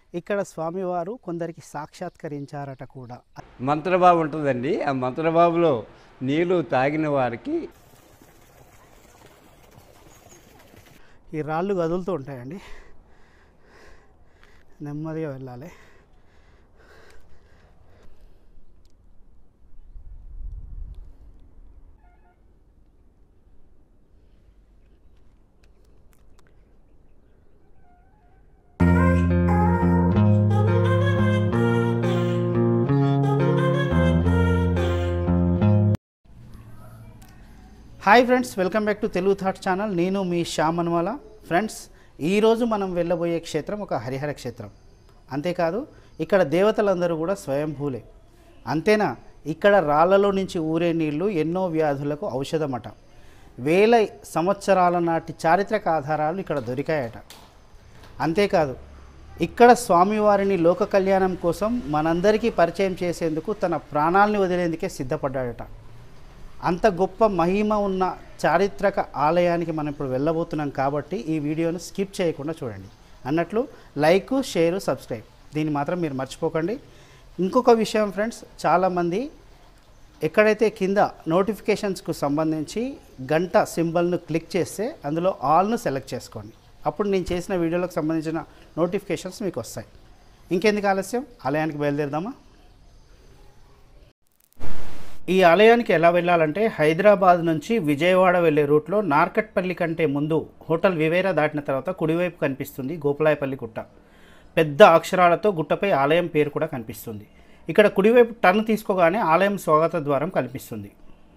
ఇక్కడ స్వామివారు కొందరికి సాక్షాత్కరించారట కూడా మంత్రబాబు ఉంటుందండి ఆ మంత్రబాబులో నీళ్లు తాగిన వారికి ఈ రాళ్ళు కదులుతూ ఉంటాయండి నెమ్మదిగా వెళ్ళాలి hi friends welcome back to Telugu thought channel నేను మీ శ్యామ్ అనుమాల ఫ్రెండ్స్ ఈరోజు మనం వెళ్ళబోయే క్షేత్రం ఒక హరిహర క్షేత్రం అంతేకాదు ఇక్కడ దేవతలందరూ కూడా స్వయంభూలే అంతేనా ఇక్కడ రాళ్లలో నుంచి ఊరే నీళ్లు ఎన్నో వ్యాధులకు ఔషధమట వేల సంవత్సరాల నాటి చారిత్రక ఆధారాలు ఇక్కడ దొరికాయట అంతేకాదు ఇక్కడ స్వామివారిని లోక కళ్యాణం కోసం మనందరికీ పరిచయం చేసేందుకు తన ప్రాణాల్ని వదిలేందుకే సిద్ధపడ్డాడట అంత గొప్ప మహిమ ఉన్న చారిత్రక ఆలయానికి మనం ఇప్పుడు వెళ్ళబోతున్నాం కాబట్టి ఈ వీడియోను స్కిప్ చేయకుండా చూడండి అన్నట్లు లైక్ షేరు సబ్స్క్రైబ్ దీన్ని మాత్రం మీరు మర్చిపోకండి ఇంకొక విషయం ఫ్రెండ్స్ చాలామంది ఎక్కడైతే కింద నోటిఫికేషన్స్కు సంబంధించి గంట సింబల్ను క్లిక్ చేస్తే అందులో ఆల్ను సెలెక్ట్ చేసుకోండి అప్పుడు నేను చేసిన వీడియోలకు సంబంధించిన నోటిఫికేషన్స్ మీకు వస్తాయి ఇంకెందుకు ఆలస్యం ఆలయానికి బయలుదేరదామా ఈ ఆలయానికి ఎలా వెళ్ళాలంటే హైదరాబాద్ నుంచి విజయవాడ వెళ్ళే రూట్లో నార్కట్పల్లి కంటే ముందు హోటల్ వివేరా దాటిన తర్వాత కుడివైపు కనిపిస్తుంది గోపులాయపల్లి గుట్ట పెద్ద అక్షరాలతో గుట్టపై ఆలయం పేరు కూడా కనిపిస్తుంది ఇక్కడ కుడివైపు టర్న్ తీసుకోగానే ఆలయం స్వాగత ద్వారం కనిపిస్తుంది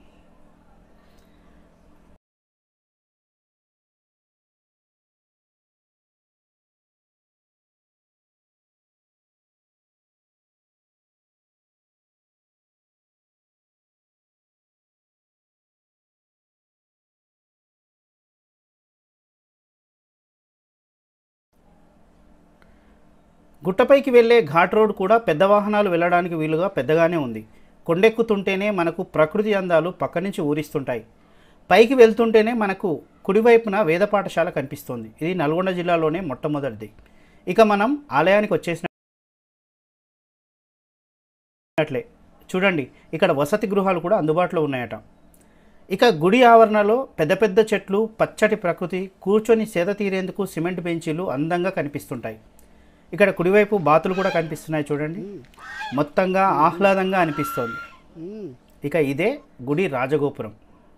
గుట్టపైకి వెళ్ళే ఘాట్ రోడ్ కూడా పెద్ద వాహనాలు వెళ్ళడానికి వీలుగా పెద్దగానే ఉంది కొండెక్కుతుంటేనే మనకు ప్రకృతి అందాలు పక్క నుంచి ఊరిస్తుంటాయి పైకి వెళ్తుంటేనే మనకు కుడివైపున వేద పాఠశాల కనిపిస్తుంది ఇది నల్గొండ జిల్లాలోనే మొట్టమొదటిది ఇక మనం ఆలయానికి వచ్చేసినట్లే చూడండి ఇక్కడ వసతి గృహాలు కూడా అందుబాటులో ఉన్నాయట ఇక గుడి ఆవరణలో పెద్ద పెద్ద చెట్లు పచ్చటి ప్రకృతి కూర్చొని సేద తీరేందుకు సిమెంట్ బెంచీలు అందంగా కనిపిస్తుంటాయి ఇక్కడ కుడివైపు బాతులు కూడా కనిపిస్తున్నాయి చూడండి మొత్తంగా ఆహ్లాదంగా అనిపిస్తోంది ఇక ఇదే గుడి రాజగోపురం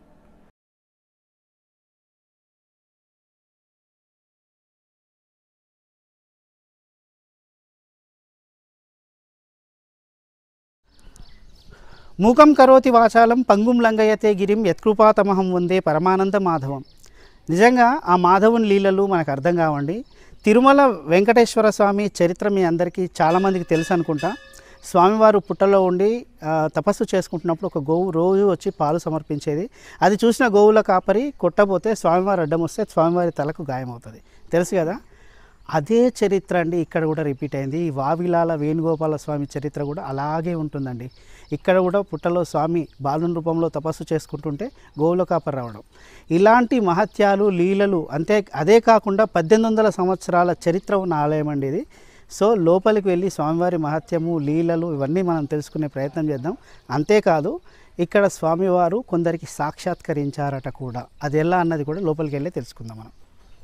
మూకం కరోతి వాచాలం పంగుం లంగయతే గిరిం యత్కృపాతమహం వందే పరమానంద మాధవం నిజంగా ఆ మాధవుని లీలలు మనకు అర్థం కావండి తిరుమల వెంకటేశ్వర స్వామి చరిత్ర మీ అందరికీ చాలామందికి తెలుసు అనుకుంటా స్వామివారు పుట్టలో ఉండి ఆ, తపస్సు చేసుకుంటున్నప్పుడు ఒక గోవు రోజు వచ్చి పాలు సమర్పించేది అది చూసిన గోవుల కాపరి కొట్టబోతే స్వామివారు అడ్డం వస్తే స్వామివారి తలకు గాయమవుతుంది తెలుసు కదా అదే చరిత్ర అండి ఇక్కడ కూడా రిపీట్ అయింది ఈ వావిలాల వేణుగోపాల స్వామి చరిత్ర కూడా అలాగే ఉంటుందండి ఇక్కడ కూడా పుట్టలో స్వామి బాలుని రూపంలో తపస్సు చేసుకుంటుంటే గోవుల కాపరి రావడం ఇలాంటి మహత్యాలు లీలలు అంతే అదే కాకుండా పద్దెనిమిది వందల సంవత్సరాల చరిత్ర ఉన్న ఆలయం అండి ఇది సో లోపలికి వెళ్ళి స్వామివారి మహత్యము లీలలు ఇవన్నీ మనం తెలుసుకునే ప్రయత్నం చేద్దాం అంతేకాదు ఇక్కడ స్వామివారు కొందరికి సాక్షాత్కరించారట కూడా అది ఎలా అన్నది కూడా లోపలికి వెళ్ళి తెలుసుకుందాం మనం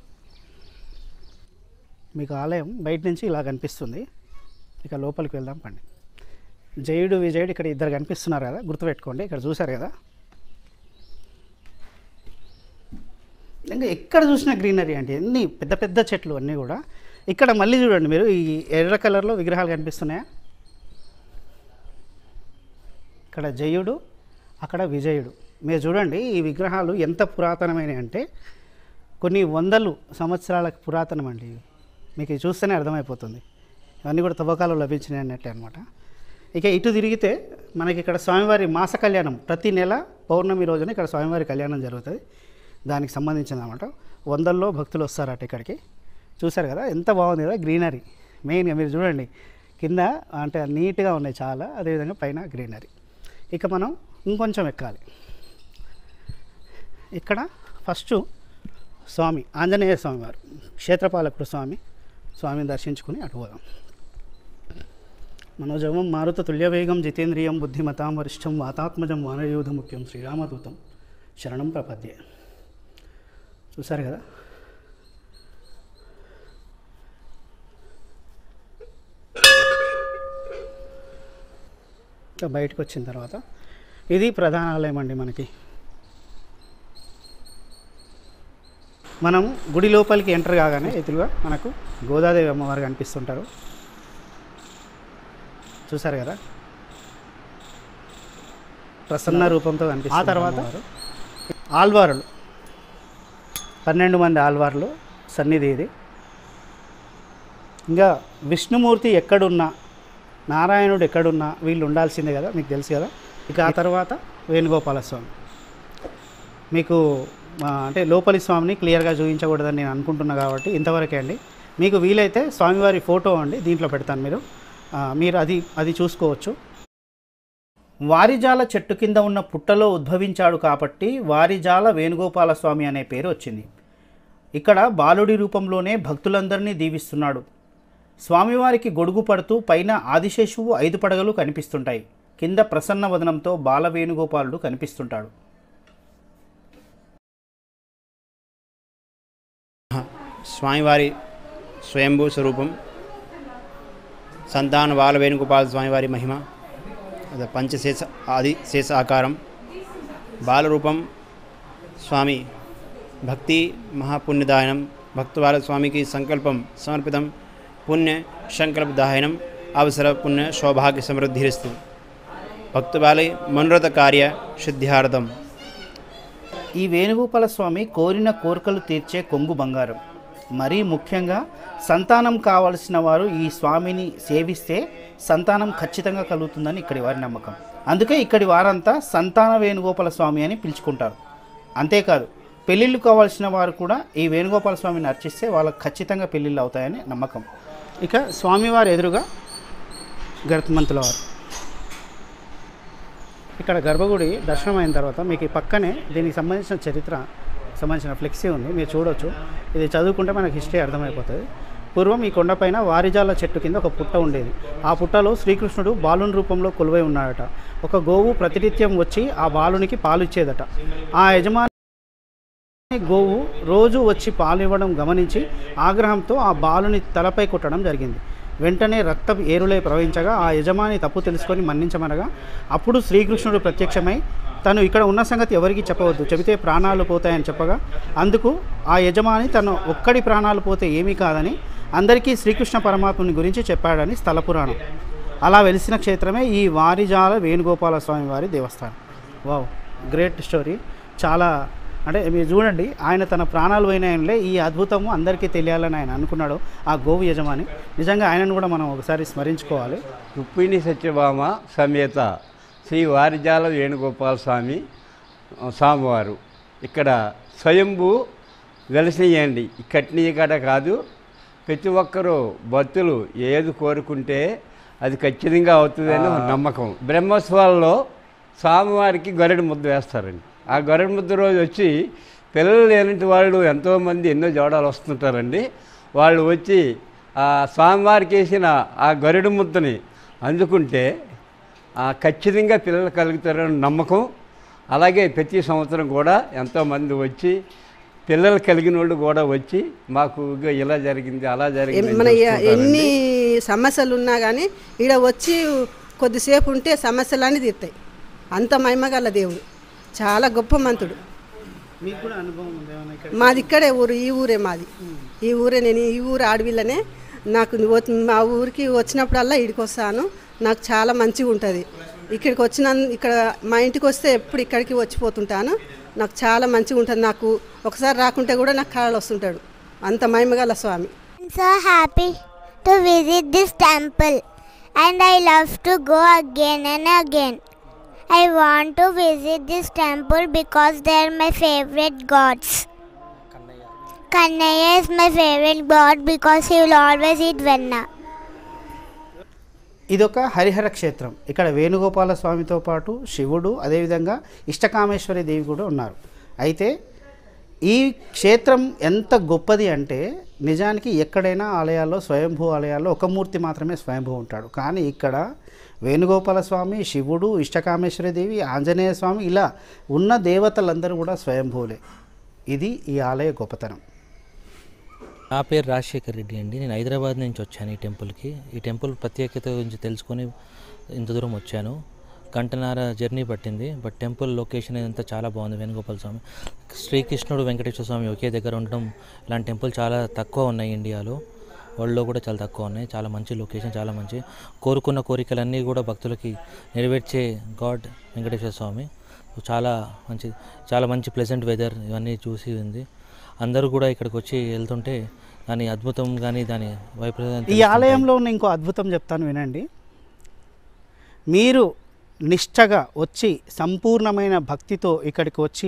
మీకు ఆలయం బయట నుంచి ఇలా కనిపిస్తుంది ఇక లోపలికి వెళ్దాం పండి జయుడు విజయుడు ఇక్కడ ఇద్దరు కనిపిస్తున్నారు కదా గుర్తుపెట్టుకోండి ఇక్కడ చూశారు కదా ఇంకా ఎక్కడ చూసినా గ్రీనరీ అంటే ఎన్ని పెద్ద పెద్ద చెట్లు అన్నీ కూడా ఇక్కడ మళ్ళీ చూడండి మీరు ఈ ఎర్ర కలర్లో విగ్రహాలు కనిపిస్తున్నాయా ఇక్కడ జయుడు అక్కడ విజయుడు మీరు చూడండి ఈ విగ్రహాలు ఎంత పురాతనమైనవి అంటే కొన్ని వందలు సంవత్సరాలకు పురాతనం అండి ఇవి. మీకు ఇది చూస్తేనే అర్థమైపోతుంది ఇవన్నీ కూడా తవ్వకాలు లభించినాయి అన్నట్టే అనమాట ఇక ఇటు తిరిగితే మనకి ఇక్కడ స్వామివారి మాస కళ్యాణం ప్రతి నెల పౌర్ణమి రోజున ఇక్కడ స్వామివారి కళ్యాణం జరుగుతుంది దానికి సంబంధించింది అనమాట వందల్లో భక్తులు వస్తారట ఇక్కడికి చూసారు కదా ఎంత బాగుంది కదా గ్రీనరీ మెయిన్గా మీరు చూడండి కింద అంటే నీట్గా ఉన్నాయి చాలా అదేవిధంగా పైన గ్రీనరీ ఇక మనం ఇంకొంచెం ఎక్కాలి ఇక్కడ ఫస్ట్ స్వామి ఆంజనేయ స్వామి వారు క్షేత్రపాలకుడు స్వామి స్వామిని దర్శించుకుని అటు పోదాం మనోజవం మారుత తుల్యవేగం జితేంద్రియం బుద్ధిమతాం వరిష్టం వాతాత్మజం వానయూధ ముఖ్యం శ్రీరామదూతం శరణం ప్రపద్యే చూసారు కదా ఇంకా బయటకు వచ్చిన తర్వాత ఇది ప్రధాన ఆలయం అండి మనకి మనం గుడి లోపలికి ఎంటర్ కాగానే ఎదురుగా మనకు గోదాదేవి అమ్మవారు కనిపిస్తుంటారు చూసారు కదా ప్రసన్న రూపంతో కనిపిస్తుంది ఆ తర్వాత ఆల్వారులు పన్నెండు మంది ఆల్వార్లు సన్నిధి ఇది ఇంకా విష్ణుమూర్తి ఎక్కడున్నా నారాయణుడు ఎక్కడున్నా వీళ్ళు ఉండాల్సిందే కదా మీకు తెలుసు కదా ఇక ఆ తర్వాత వేణుగోపాల స్వామి మీకు ఆ, అంటే లోపలి స్వామిని క్లియర్గా చూపించకూడదని నేను అనుకుంటున్నా కాబట్టి ఇంతవరకే అండి మీకు వీలైతే స్వామివారి ఫోటో అండి దీంట్లో పెడతాను మీరు ఆ, మీరు అది అది చూసుకోవచ్చు వారిజాల చెట్టు కింద ఉన్న పుట్టలో ఉద్భవించాడు కాబట్టి వారిజాల వేణుగోపాల స్వామి అనే పేరు వచ్చింది ఇక్కడ బాలుడి రూపంలోనే భక్తులందరినీ దీవిస్తున్నాడు స్వామివారికి గొడుగు పడుతూ పైన ఆదిశేషువు ఐదు పడగలు కనిపిస్తుంటాయి కింద ప్రసన్న వదనంతో బాల వేణుగోపాలుడు కనిపిస్తుంటాడు స్వామివారి స్వయంభూ స్వరూపం సంతాన బాల వేణుగోపాల స్వామివారి మహిమ అది పంచశేష ఆది శేష ఆకారం బాలరూపం స్వామి భక్తి మహాపుణ్యదాయనం భక్తబాల స్వామికి సంకల్పం సమర్పితం పుణ్య సంకల్పదాయనం అవసర పుణ్య సౌభాగ్య సమృద్ధిరస్తు భక్తబాలి మనోరథ కార్య సిద్ధ్యార్థం ఈ వేణుగోపాల స్వామి కోరిన కోరికలు తీర్చే కొంగు బంగారం మరీ ముఖ్యంగా సంతానం కావలసిన వారు ఈ స్వామిని సేవిస్తే సంతానం ఖచ్చితంగా కలుగుతుందని ఇక్కడి వారి నమ్మకం అందుకే ఇక్కడి వారంతా సంతాన వేణుగోపాల స్వామి అని పిలుచుకుంటారు అంతేకాదు పెళ్ళిళ్ళు కావాల్సిన వారు కూడా ఈ వేణుగోపాల స్వామిని అర్చిస్తే వాళ్ళకి ఖచ్చితంగా పెళ్ళిళ్ళు అవుతాయని నమ్మకం ఇక స్వామివారి ఎదురుగా గరుత్మంతుల వారు ఇక్కడ గర్భగుడి దర్శనం అయిన తర్వాత మీకు ఈ పక్కనే దీనికి సంబంధించిన చరిత్ర సంబంధించిన ఫ్లెక్సీ ఉంది మీరు చూడొచ్చు ఇది చదువుకుంటే మనకు హిస్టరీ అర్థమైపోతుంది పూర్వం ఈ కొండపైన వారిజాల చెట్టు కింద ఒక పుట్ట ఉండేది ఆ పుట్టలో శ్రీకృష్ణుడు బాలుని రూపంలో కొలువై ఉన్నాడట ఒక గోవు ప్రతినిత్యం వచ్చి ఆ బాలునికి పాలు ఇచ్చేదట ఆ యజమాని గోవు రోజు వచ్చి పాలు ఇవ్వడం గమనించి ఆగ్రహంతో ఆ బాలుని తలపై కొట్టడం జరిగింది వెంటనే రక్తం ఏరులై ప్రవహించగా ఆ యజమాని తప్పు తెలుసుకొని మన్నించమనగా అప్పుడు శ్రీకృష్ణుడు ప్రత్యక్షమై తను ఇక్కడ ఉన్న సంగతి ఎవరికి చెప్పవద్దు చెబితే ప్రాణాలు పోతాయని చెప్పగా అందుకు ఆ యజమాని తను ఒక్కడి ప్రాణాలు పోతే ఏమీ కాదని అందరికీ శ్రీకృష్ణ పరమాత్ముని గురించి చెప్పాడని స్థల పురాణం అలా వెలిసిన క్షేత్రమే ఈ వారిజాల వేణుగోపాల స్వామి వారి దేవస్థానం వావ్ గ్రేట్ స్టోరీ చాలా అంటే మీరు చూడండి ఆయన తన ప్రాణాలు పోయినాయనలే ఈ అద్భుతము అందరికీ తెలియాలని ఆయన అనుకున్నాడు ఆ గోవు యజమాని నిజంగా ఆయనను కూడా మనం ఒకసారి స్మరించుకోవాలి రుక్మిణి సత్యభామ సమేత శ్రీ వారిజాల వేణుగోపాల స్వామి ఆ, స్వామివారు ఇక్కడ స్వయంభూ వెలసియండి కట్నీ కట కాదు ప్రతి ఒక్కరూ భక్తులు ఏది కోరుకుంటే అది ఖచ్చితంగా అవుతుందని ఒక నమ్మకం బ్రహ్మోత్సవాల్లో స్వామివారికి గరుడు ముద్ద వేస్తారండి ఆ గరుడు ముద్ద రోజు వచ్చి పిల్లలు లేనటి వాళ్ళు ఎంతోమంది ఎన్నో జోడాలు వస్తుంటారండి వాళ్ళు వచ్చి ఆ స్వామివారికి వేసిన ఆ గరుడు ముద్దని అందుకుంటే ఆ ఖచ్చితంగా పిల్లలు కలుగుతారని నమ్మకం అలాగే ప్రతి సంవత్సరం కూడా ఎంతోమంది వచ్చి పిల్లలు కలిగిన వాళ్ళు కూడా వచ్చి మాకు ఇగో ఇలా జరిగింది అలా జరిగింది మన అని ఎ- చెప్తుంటారండి. ఎన్ని సమస్యలు ఉన్నా కానీ ఈడ వచ్చి కొద్దిసేపు ఉంటే సమస్యలన్నీ తీరుతాయి అంత మహిమగల దేవుడు చాలా గొప్ప మంతుడు మీకు కూడా అనుభవం ఉంది ఏమైనా ఇక్కడ మాది ఇక్కడే ఊరు ఈ ఊరే మాది ఈ ఊరే నేను ఈ ఊరు ఆడవిల్లనే నాకు నువ్వు వచ్చి- మా ఊరికి వచ్చినప్పుడల్లా ఇక్కడికి వస్తాను నాకు చాలా మంచిగా ఉంటుంది ఇక్కడికి వచ్చిన ఇక్కడ మా ఇంటికి వస్తే ఎప్పుడు ఇక్కడికి వచ్చిపోతుంటాను నాకు చాలా మంచిగా ఉంటుంది నాకు ఒకసారి రాకుంటే కూడా నాకు కాళ్ళు వస్తుంటాడు అంత మహిమగల స్వామి I'm so happy to visit this temple and I love to go again and again. I want to visit this temple because they're my favorite gods. Kannaya is my favorite god because he will always eat venna. ఇదొక హరిహర క్షేత్రం ఇక్కడ వేణుగోపాల స్వామితో పాటు శివుడు అదేవిధంగా ఇష్టకామేశ్వరి దేవి కూడా ఉన్నారు అయితే ఈ క్షేత్రం ఎంత గొప్పది అంటే నిజానికి ఎక్కడైనా ఆలయాల్లో స్వయంభూ ఆలయాల్లో ఒక మూర్తి మాత్రమే స్వయంభూ ఉంటాడు కానీ ఇక్కడ వేణుగోపాల స్వామి శివుడు ఇష్టకామేశ్వరి దేవి ఆంజనేయ స్వామి ఇలా ఉన్న దేవతలందరూ కూడా స్వయంభూలే ఇది ఈ ఆలయ గొప్పతనం నా పేరు రాజశేఖర్ రెడ్డి అండి నేను హైదరాబాద్ నుంచి వచ్చాను ఈ టెంపుల్కి ఈ టెంపుల్ ప్రత్యేకత గురించి తెలుసుకొని ఇంత దూరం వచ్చాను గంటన్నర జర్నీ పట్టింది బట్ టెంపుల్ లొకేషన్ ఇదంతా చాలా బాగుంది వేణుగోపాల స్వామి శ్రీకృష్ణుడు వెంకటేశ్వర స్వామి ఒకే దగ్గర ఉండడం ఇలాంటి టెంపుల్ చాలా తక్కువ ఉన్నాయి ఇండియాలో వరల్డ్లో కూడా చాలా తక్కువ ఉన్నాయి చాలా మంచి లొకేషన్ చాలా మంచి కోరుకున్న కోరికలన్నీ కూడా భక్తులకి నెరవేర్చే గాడ్ వెంకటేశ్వర స్వామి చాలా మంచి చాలా మంచి ప్లెజెంట్ వెదర్ ఇవన్నీ చూసి ఉంది అందరూ కూడా ఇక్కడికి వచ్చి వెళ్తుంటే దాని అద్భుతం కానీ దాని వైఫల్యం ఈ తెలుస్తుంటాయి. ఆలయంలో ఉన్న ఇంకో అద్భుతం చెప్తాను వినండి మీరు నిష్టగా వచ్చి సంపూర్ణమైన భక్తితో ఇక్కడికి వచ్చి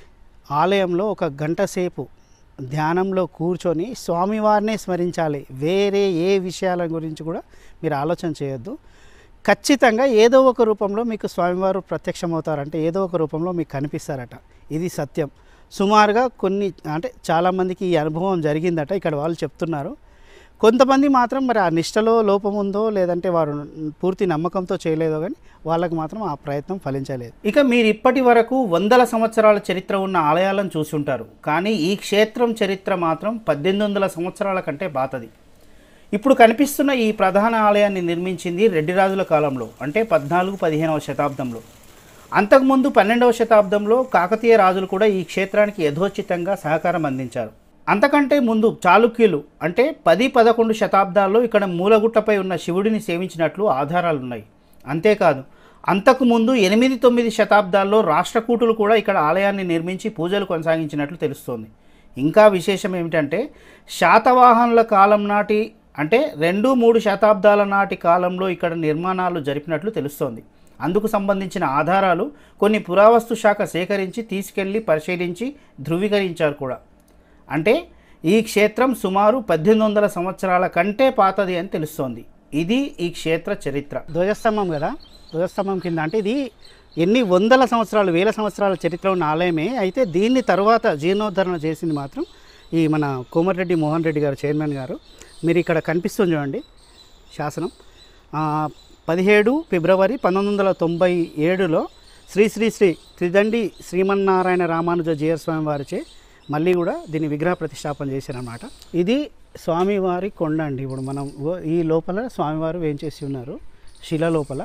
ఆలయంలో ఒక గంట సేపు ధ్యానంలో కూర్చొని స్వామివారినే స్మరించాలి వేరే ఏ విషయాల గురించి కూడా మీరు ఆలోచన చేయొద్దు ఖచ్చితంగా ఏదో ఒక రూపంలో మీకు స్వామివారు ప్రత్యక్షమవుతారంటే ఏదో ఒక రూపంలో మీకు కనిపిస్తారట ఇది సత్యం సుమారుగా కొన్ని అంటే చాలామందికి ఈ అనుభవం జరిగిందట ఇక్కడ వాళ్ళు చెప్తున్నారు కొంతమంది మాత్రం మరి ఆ నిష్టలో లోపం ఉందో లేదంటే వారు పూర్తి నమ్మకంతో చేయలేదో కానీ వాళ్ళకి మాత్రం ఆ ప్రయత్నం ఫలించలేదు ఇక మీరు ఇప్పటి వరకు వందల సంవత్సరాల చరిత్ర ఉన్న ఆలయాలను చూసి ఉంటారు కానీ ఈ క్షేత్రం చరిత్ర మాత్రం పద్దెనిమిది వందల సంవత్సరాల కంటే పాతది ఇప్పుడు కనిపిస్తున్న ఈ ప్రధాన ఆలయాన్ని నిర్మించింది రెడ్డి రాజుల కాలంలో అంటే పద్నాలుగు పదిహేనవ శతాబ్దంలో అంతకుముందు పన్నెండవ శతాబ్దంలో కాకతీయ రాజులు కూడా ఈ క్షేత్రానికి యథోచితంగా సహకారం అందించారు అంతకంటే ముందు చాళుక్యులు అంటే పది పదకొండు శతాబ్దాల్లో ఇక్కడ మూలగుట్టపై ఉన్న శివుడిని సేవించినట్లు ఆధారాలున్నాయి అంతేకాదు అంతకుముందు ఎనిమిది తొమ్మిది శతాబ్దాల్లో రాష్ట్రకూటులు కూడా ఇక్కడ ఆలయాన్ని నిర్మించి పూజలు కొనసాగించినట్లు తెలుస్తోంది ఇంకా విశేషం ఏమిటంటే శాతవాహనుల కాలం నాటి అంటే రెండు మూడు శతాబ్దాల నాటి కాలంలో ఇక్కడ నిర్మాణాలు జరిపినట్లు తెలుస్తోంది అందుకు సంబంధించిన ఆధారాలు కొన్ని పురావస్తు శాఖ సేకరించి తీసుకెళ్లి పరిశీలించి ధృవీకరించారు కూడా అంటే ఈ క్షేత్రం సుమారు పద్దెనిమిది వందల సంవత్సరాల కంటే పాతది అని తెలుస్తోంది ఇది ఈ క్షేత్ర చరిత్ర ధ్వజస్తంభం కదా ధ్వజస్తంభం కింద అంటే ఇది ఎన్ని వందల సంవత్సరాలు వేల సంవత్సరాల చరిత్ర ఉన్న ఆలయమే అయితే దీన్ని తర్వాత జీర్ణోద్ధరణ చేసింది మాత్రం ఈ మన కోమటిరెడ్డి మోహన్ రెడ్డి గారు చైర్మన్ గారు మీరు ఇక్కడ కనిపిస్తుంది చూడండి శాసనం ఆ, పదిహేడు ఫిబ్రవరి పంతొమ్మిది వందల తొంభై ఏడులో శ్రీ శ్రీ శ్రీ త్రిదండి శ్రీమన్నారాయణ రామానుజ జీయర్ స్వామి వారిచే మళ్ళీ కూడా దీన్ని విగ్రహ ప్రతిష్టాపన చేశారనమాట ఇది స్వామివారి కొండ అండి ఇప్పుడు మనం ఓ- ఈ లోపల స్వామివారు వేంచేసి ఉన్నారు శిల లోపల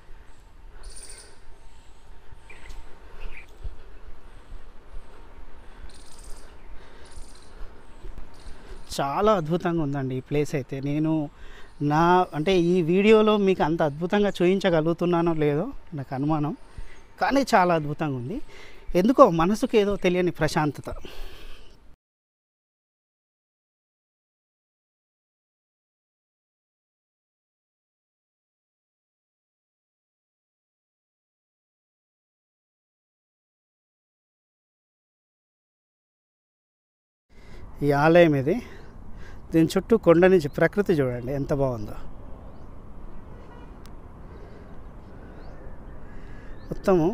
చాలా అద్భుతంగా ఉందండి ఈ ప్లేస్ అయితే నేను నా అంటే ఈ వీడియోలో మీకు అంత అద్భుతంగా చూపించగలుగుతున్నానో లేదో నాకు అనుమానం కానీ చాలా అద్భుతంగా ఉంది ఎందుకో మనసుకు ఏదో తెలియని ప్రశాంతత ఈ ఆలయం ఇది దీని చుట్టూ కొండ నుంచి ప్రకృతి చూడండి ఎంత బాగుందో మొత్తము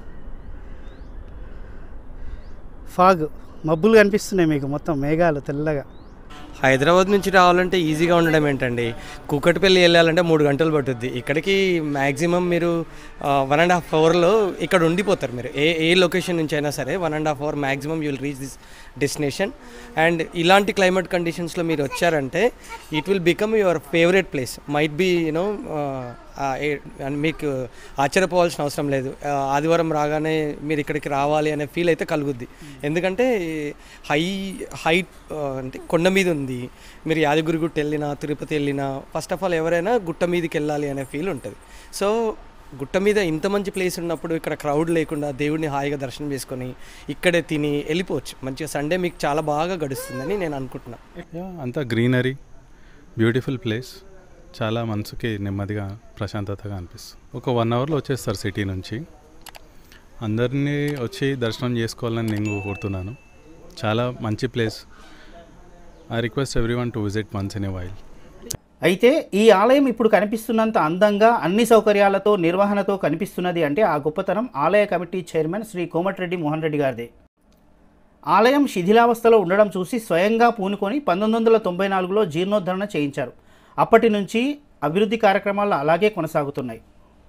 ఫాగ్ మబ్బులు కనిపిస్తున్నాయి మీకు మొత్తం మేఘాలు తెల్లగా హైదరాబాద్ నుంచి రావాలంటే ఈజీగా ఉండడం ఏంటండి కూకట్పల్లి వెళ్ళాలంటే మూడు గంటలు పట్టుద్ది ఇక్కడికి మ్యాక్సిమం మీరు వన్ అండ్ హాఫ్ అవర్లో ఇక్కడ ఉండిపోతారు మీరు ఏ ఏ లొకేషన్ నుంచి అయినా సరే one and half hour maximum you will reach this destination and ఇలాంటి క్లైమేట్ కండిషన్స్లో మీరు వచ్చారంటే it will become your favourite place might be you know మీకు ఆశ్చర్యపోవాల్సిన అవసరం లేదు ఆ, ఆదివారం రాగానే మీరు ఇక్కడికి రావాలి అనే ఫీల్ అయితే కలుగుద్ది ఎందుకంటే హై హైట్ అంటే కొండ మీద ఉంది మీరు యాదగిరి గుట్ట వెళ్ళినా తిరుపతి వెళ్ళినా ఫస్ట్ ఆఫ్ ఆల్ ఎవరైనా గుట్ట మీదకి వెళ్ళాలి అనే ఫీల్ ఉంటుంది సో గుట్ట మీద ఇంత మంచి ప్లేస్ ఉన్నప్పుడు ఇక్కడ క్రౌడ్ లేకుండా దేవుడిని హాయిగా దర్శనం చేసుకొని ఇక్కడే తిని వెళ్ళిపోవచ్చు మంచిగా సండే మీకు చాలా బాగా గడుస్తుందని నేను అనుకుంటున్నాను యా అంతా గ్రీనరీ బ్యూటిఫుల్ ప్లేస్ చాలా మనసుకి నెమ్మదిగా ప్రశాంతతగా అనిపిస్తుంది ఒక వన్ అవర్లో వచ్చేస్తారు సిటీ నుంచి అందరినీ వచ్చి దర్శనం చేసుకోవాలని నేను కోరుతున్నాను చాలా మంచి place I request everyone to visit once in a while అయితే ఈ ఆలయం ఇప్పుడు కనిపిస్తున్నంత అందంగా అన్ని సౌకర్యాలతో నిర్వహణతో కనిపిస్తున్నది అంటే ఆ గొప్పతనం ఆలయ కమిటీ చైర్మన్ శ్రీ కోమటిరెడ్డి మోహన్ రెడ్డి గారిదే ఆలయం శిథిలావస్థలో ఉండడం చూసి స్వయంగా పూనుకొని పంతొమ్మిది వందల తొంభై నాలుగులో జీర్ణోద్ధరణ చేయించారు అప్పటి నుంచి అభివృద్ధి కార్యక్రమాలు అలాగే కొనసాగుతున్నాయి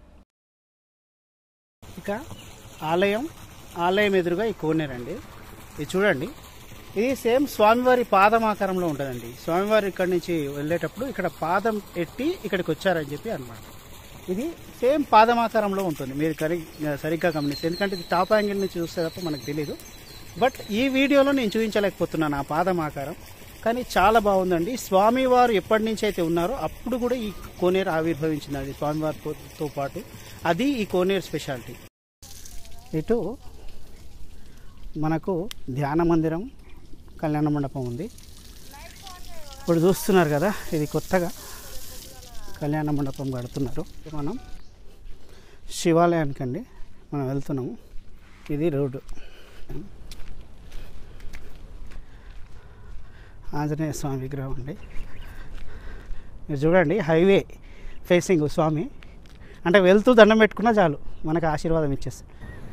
ఇక ఆలయం ఆలయం ఎదురుగా ఈ కోనేరండి ఇది చూడండి ఇది సేమ్ స్వామివారి పాదం ఆకారంలో ఉంటుందండి స్వామివారి ఇక్కడి నుంచి వెళ్ళేటప్పుడు ఇక్కడ పాదం ఎట్టి ఇక్కడికి వచ్చారని చెప్పి అన్నమాట ఇది సేమ్ పాదం ఆకారంలో ఉంటుంది మీరు కరి సరిగ్గా గమనిస్తే ఎందుకంటే ఇది టాప్ యాంగిల్ నుంచి చూస్తే తప్ప మనకు తెలియదు బట్ ఈ వీడియోలో నేను చూపించలేకపోతున్నాను ఆ పాదం ఆకారం కానీ చాలా బాగుందండి స్వామివారు ఎప్పటి నుంచి అయితే ఉన్నారో అప్పుడు కూడా ఈ కోనేరు ఆవిర్భవించింది అది స్వామివారితో పాటు అది ఈ కోనేరు స్పెషాలిటీ ఇటు మనకు ధ్యాన మందిరం కళ్యాణ మండపం ఉంది ఇప్పుడు చూస్తున్నారు కదా ఇది కొత్తగా కళ్యాణ మండపం కడుతున్నారు మనం శివాలయానికి అండి మనం వెళ్తున్నాము ఇది రోడ్డు ఆంజనేయ స్వామి విగ్రహం అండి మీరు చూడండి హైవే ఫేసింగ్ స్వామి అంటే వెళ్తూ దండం పెట్టుకున్నా చాలు మనకు ఆశీర్వాదం ఇచ్చేస్తుంది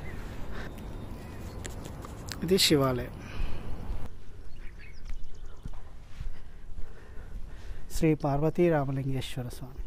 ఇది శివాలయం శ్రీ పార్వతీ రామలింగేశ్వర స్వామి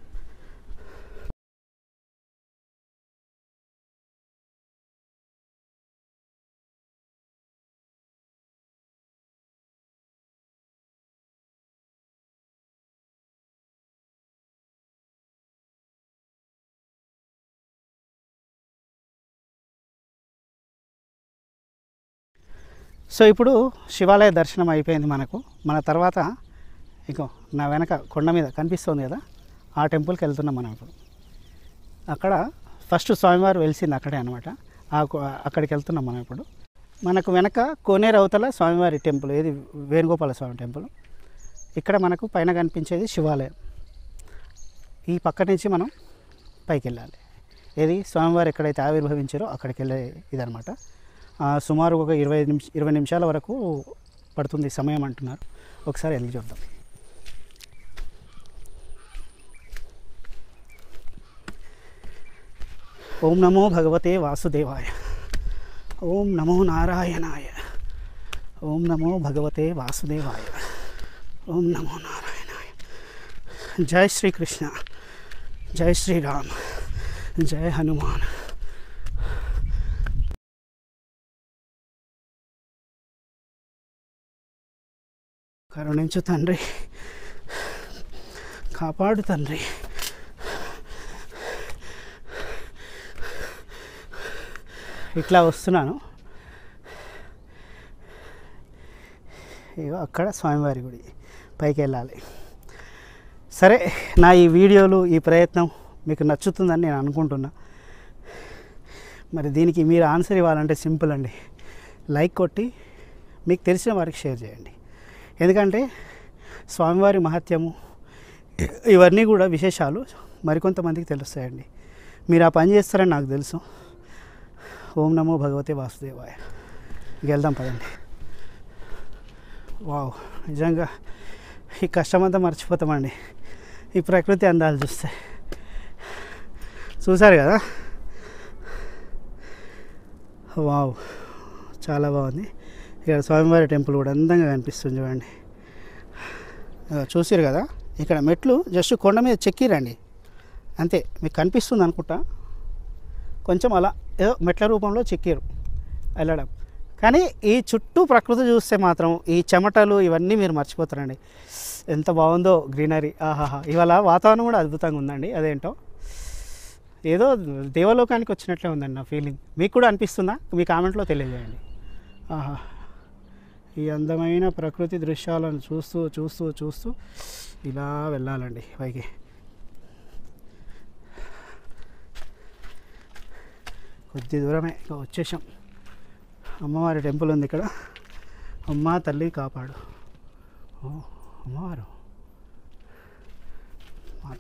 సో ఇప్పుడు శివాలయ దర్శనం అయిపోయింది మనకు మన తర్వాత ఇగో నా వెనక కొండ మీద కనిపిస్తుంది కదా ఆ టెంపుల్కి వెళ్తున్నాం మనం ఇప్పుడు అక్కడ ఫస్ట్ స్వామివారు వెలిసింది అక్కడే అనమాట ఆ కో- అక్కడికి వెళ్తున్నాం మనం ఇప్పుడు మనకు వెనక కోనేరు అవతల స్వామివారి టెంపుల్ ఏది వేణుగోపాల స్వామి టెంపుల్ ఇక్కడ మనకు పైన కనిపించేది శివాలయం ఈ పక్క నుంచి మనం పైకి వెళ్ళాలి ఏది స్వామివారు ఎక్కడైతే ఆవిర్భవించారో అక్కడికి వెళ్ళే ఇదనమాట ఆ, సుమారు ఒక ఇరవై నిమిష ఇరవై నిమిషాల వరకు పడుతుంది సమయం అంటున్నారు ఒకసారి వెళ్ళి చూద్దాం ఓం నమో భగవతే వాసుదేవాయ ఓం నమో నారాయణాయ ఓం నమో భగవతే వాసుదేవాయ ఓం నమో నారాయణాయ జై శ్రీకృష్ణ జై శ్రీరామ్ జై హనుమాన్ కరుణించు తండ్రి కాపాడు తండ్రి ఇట్లా వస్తున్నాను ఇగో అక్కడ స్వామివారి గుడి పైకి వెళ్ళాలి సరే నా ఈ వీడియోలు ఈ ప్రయత్నం మీకు నచ్చుతుందని నేను అనుకుంటున్నా మరి దీనికి మీరు ఆన్సర్ ఇవ్వాలంటే సింపుల్ అండి లైక్ కొట్టి మీకు తెలిసిన వారికి షేర్ చేయండి ఎందుకంటే స్వామివారి మహత్యము ఇవన్నీ కూడా విశేషాలు మరికొంతమందికి తెలుస్తాయండి మీరు ఆ పని చేస్తారని నాకు తెలుసు ఓం నమో భగవతే వాసుదేవాయ ఇక వెళ్దాం పదండి వావ్ నిజంగా ఈ కష్టమంతా మర్చిపోతామండి ఈ ప్రకృతి అందాలు చూస్తే చూసారు కదా వావ్ చాలా బాగుంది ఇక్కడ స్వామివారి టెంపుల్ కూడా అందంగా కనిపిస్తుంది చూడండి ఇదిగో చూసారు కదా ఇక్కడ మెట్లు జస్ట్ కొండ మీద చెక్కిరండి అంతే మీకు కనిపిస్తుంది అనుకుంటా కొంచెం అలా ఏదో మెట్ల రూపంలో చెక్కారు వెళ్ళడం కానీ ఈ చుట్టూ ప్రకృతి చూస్తే మాత్రం ఈ చెమటలు ఇవన్నీ మీరు మర్చిపోతారండి ఎంత బాగుందో గ్రీనరీ ఆహాహా ఇవాళ వాతావరణం కూడా అద్భుతంగా ఉందండి అదేంటో ఏదో దేవలోకానికి వచ్చినట్లే ఉందండి నా ఫీలింగ్ మీకు కూడా అనిపిస్తుందా మీ కామెంట్లో తెలియజేయండి ఆహా ఈ అందమైన ప్రకృతి దృశ్యాలను చూస్తూ చూస్తూ చూస్తూ ఇలా వెళ్ళాలండి పైకి కొద్ది దూరమే ఇంకా వచ్చేసాం అమ్మవారి టెంపుల్ ఉంది ఇక్కడ అమ్మ తల్లి కాపాడు ఓ అమ్మవారు మాత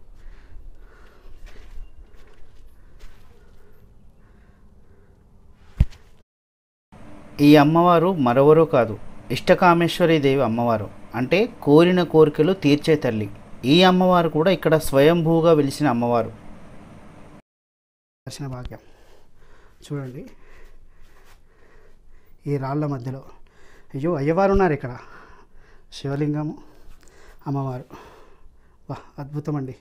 ఈ అమ్మవారు మరెవరో కాదు ఇష్టకామేశ్వరి దేవి అమ్మవారు అంటే కోరిన కోరికలు తీర్చే తల్లి ఈ అమ్మవారు కూడా ఇక్కడ స్వయంభూగా వెలిసిన అమ్మవారు దర్శన భాగ్యం చూడండి ఈ రాళ్ళ మధ్యలో అయ్యో అయ్యవారు ఉన్నారు ఇక్కడ శివలింగము అమ్మవారు వా అద్భుతం అండి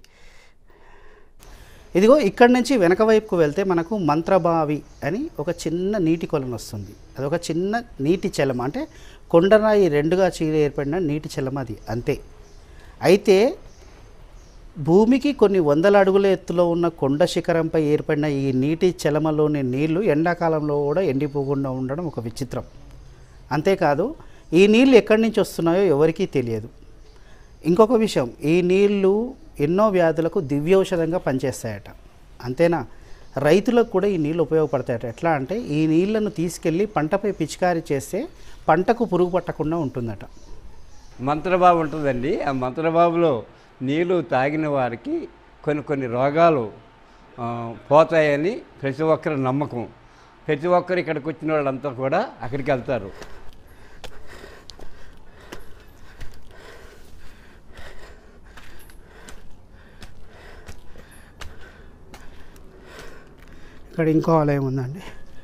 ఇదిగో ఇక్కడి నుంచి వెనక వైపుకు వెళ్తే మనకు మంత్రబావి అని ఒక చిన్న నీటి కొలను వస్తుంది అది ఒక చిన్న నీటి చెలమ అంటే కొండరాయి రెండుగా చీలి ఏర్పడిన నీటి చెలమ అది అంతే అయితే భూమికి కొన్ని వందల అడుగుల ఎత్తులో ఉన్న కొండ శిఖరంపై ఏర్పడిన ఈ నీటి చెలమలోని నీళ్లు ఎండాకాలంలో కూడా ఎండిపోకుండా ఉండడం ఒక విచిత్రం అంతేకాదు ఈ నీళ్లు ఎక్కడి నుంచి వస్తున్నాయో ఎవరికీ తెలియదు ఇంకొక విషయం ఈ నీళ్లు ఎన్నో వ్యాధులకు దివ్యౌషధంగా పనిచేస్తాయట అంతేనా రైతులకు కూడా ఈ నీళ్ళు ఉపయోగపడతాయట ఎట్లా అంటే ఈ నీళ్లను తీసుకెళ్ళి పంటపై పిచికారీ చేస్తే పంటకు పురుగు పట్టకుండా ఉంటుందట మంత్రబాబు ఉంటుందండి ఆ మంత్రబాబులో నీళ్ళు తాగిన వారికి కొన్ని కొన్ని రోగాలు ఆ, పోతాయని ప్రతి ఒక్కరి నమ్మకం ప్రతి ఒక్కరు ఇక్కడికి వచ్చిన వాళ్ళంతా కూడా అక్కడికి వెళ్తారు ఇక్కడ ఇంకో ఆలయం ఉందండి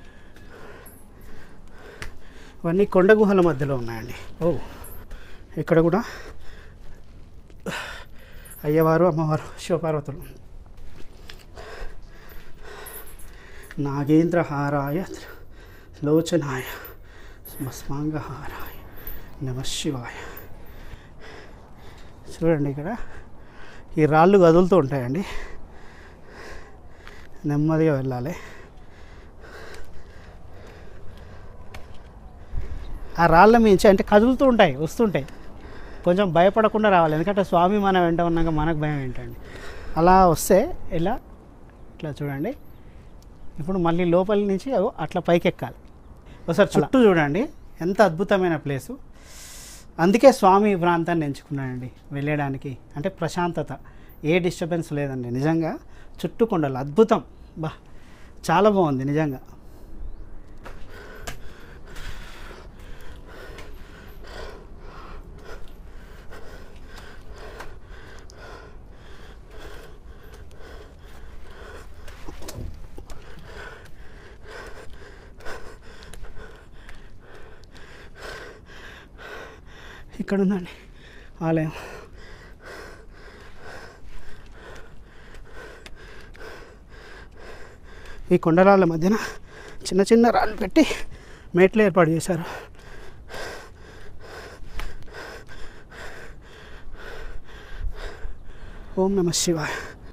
ఇవన్నీ కొండ గుహల మధ్యలో ఉన్నాయండి ఓ ఇక్కడ కూడా అయ్యవారు అమ్మవారు శివపార్వతులు నాగేంద్రహారాయ లోచనాయ స్మస్మాంగహారాయ నమ శివాయ చూడండి ఇక్కడ ఈ రాళ్ళు కదులుతూ ఉంటాయండి నెమ్మదిగా వెళ్ళాలి ఆ రాళ్ళ మించి అంటే కదులుతూ ఉంటాయి వస్తుంటాయి కొంచెం భయపడకుండా రావాలి ఎందుకంటే స్వామి మన వెంట ఉన్నాక మనకు భయం ఏంటండి అలా వస్తే ఇలా ఇట్లా చూడండి ఇప్పుడు మళ్ళీ లోపల నుంచి అగో అట్లా పైకి ఎక్కాలి ఒకసారి చుట్టూ చూడండి ఎంత అద్భుతమైన ప్లేసు అందుకే స్వామి ఈ ప్రాంతాన్ని ఎంచుకున్నానండి వెళ్ళడానికి అంటే ప్రశాంతత ఏ డిస్టర్బెన్స్ లేదండి నిజంగా చుట్టూ కొండలు అద్భుతం బా చాలా బాగుంది నిజంగా ఇక్కడ ఉందండి ఆలయం ఈ కొండరాళ్ళ మధ్యన చిన్న చిన్న రాళ్ళు పెట్టి మేట్లు ఏర్పాటు చేశారు ఓం నమ శివాయ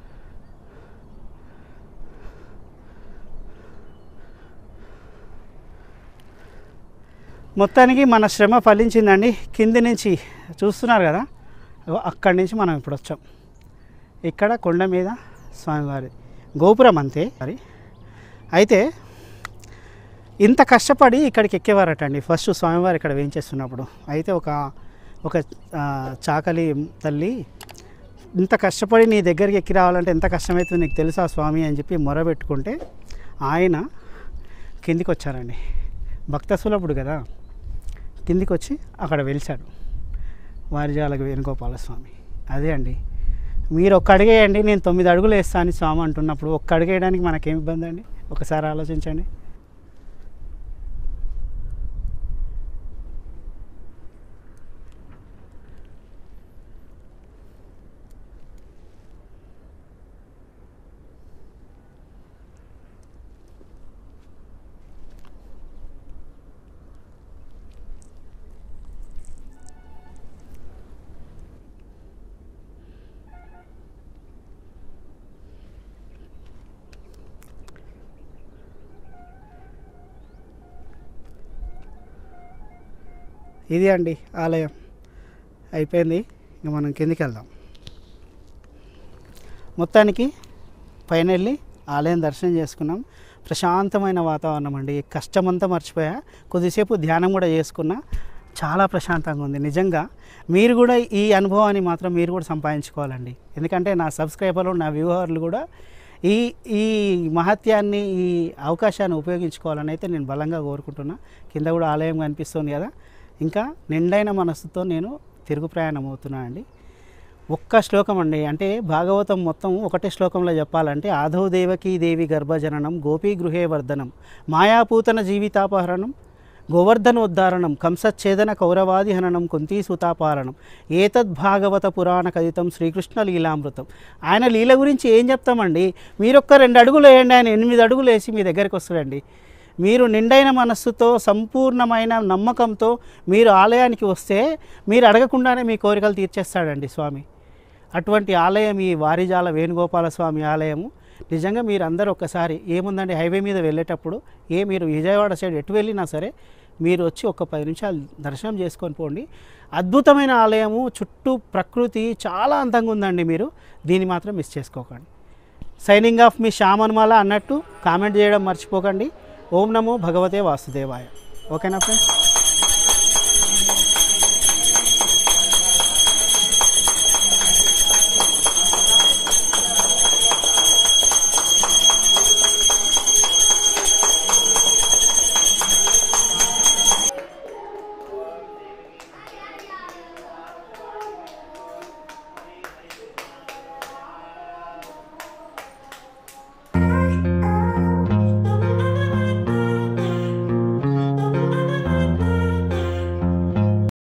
మొత్తానికి మన శ్రమ ఫలించిందండి కింది నుంచి చూస్తున్నారు కదా అగో అక్కడి నుంచి మనం ఇప్పుడు వచ్చాం ఇక్కడ కొండ మీద స్వామివారి గోపురం అంతే మరి అయితే ఇంత కష్టపడి ఇక్కడికి ఎక్కేవారట అండి ఫస్ట్ స్వామివారు ఇక్కడ వేయించేస్తున్నప్పుడు అయితే ఒక ఒక ఆ, చాకలి తల్లి ఇంత కష్టపడి నీ దగ్గరికి ఎక్కి రావాలంటే ఎంత కష్టమవుతుందో నీకు తెలుసా స్వామి అని చెప్పి మొరబెట్టుకుంటే ఆయన కిందికి వచ్చారండి భక్త సులభుడు కదా కిందికి వచ్చి అక్కడ వెలిచాడు వారిజాలకు వేణుగోపాల స్వామి అదే అండి మీరు ఒక్క అడిగేయండి నేను తొమ్మిది అడుగులు వేస్తాను అని స్వామి అంటున్నప్పుడు ఒక్క అడిగేయడానికి మనకేం ఇబ్బంది అండి ఒకసారి ఆలోచించండి ఇది అండి ఆలయం అయిపోయింది ఇంక మనం కిందికి వెళ్దాం మొత్తానికి పైన వెళ్ళి ఆలయం దర్శనం చేసుకున్నాం ప్రశాంతమైన వాతావరణం అండి ఈ కష్టమంతా మర్చిపోయా కొద్దిసేపు ధ్యానం కూడా చేసుకున్నా చాలా ప్రశాంతంగా ఉంది నిజంగా మీరు కూడా ఈ అనుభవాన్ని మాత్రం మీరు కూడా సంపాదించుకోవాలండి ఎందుకంటే నా సబ్స్క్రైబర్లు నా వ్యూవర్లు కూడా ఈ ఈ మహత్యాన్ని ఈ అవకాశాన్ని ఉపయోగించుకోవాలని అయితే నేను బలంగా కోరుకుంటున్నా కింద కూడా ఆలయం కనిపిస్తుంది కదా ఇంకా నిండైన మనస్సుతో నేను తిరుగు ప్రయాణం అవుతున్నా అండి ఒక్క శ్లోకం అండి అంటే భాగవతం మొత్తం ఒకటే శ్లోకంలో చెప్పాలంటే ఆధవ దేవకీ దేవి గర్భజననం గోపీ గృహే వర్ధనం మాయాపూతన జీవితాపహరణం గోవర్ధనోద్ధారణం కంసచ్ఛేదన కౌరవాది హననం కుంతీ సుతాపారణం ఏతద్భాగవత పురాణ కథితం శ్రీకృష్ణ లీలామృతం ఆయన లీల గురించి ఏం చెప్తామండి మీరొక్క రెండు అడుగులు వేయండి ఆయన ఎనిమిది అడుగులు వేసి మీ దగ్గరికి వస్తాడండి మీరు నిండైన మనస్సుతో సంపూర్ణమైన నమ్మకంతో మీరు ఆలయానికి వస్తే మీరు అడగకుండానే మీ కోరికలు తీర్చేస్తాడండి స్వామి అటువంటి ఆలయం ఈ వారిజాల వేణుగోపాల స్వామి ఆలయము నిజంగా మీరు అందరూ ఒక్కసారి ఏముందండి హైవే మీద వెళ్ళేటప్పుడు ఏ మీరు విజయవాడ సైడ్ ఎటు వెళ్ళినా సరే మీరు వచ్చి ఒక పది నిమిషాలు దర్శనం చేసుకొని పోండి అద్భుతమైన ఆలయము చుట్టూ ప్రకృతి చాలా అందంగా ఉందండి మీరు దీన్ని మాత్రం మిస్ చేసుకోకండి సైనింగ్ ఆఫ్ మీ శ్యామన్మాల అన్నట్టు కామెంట్ చేయడం మర్చిపోకండి ఓం నమో భగవతే వాసుదేవాయ ఓకేనా ఫ్రెండ్స్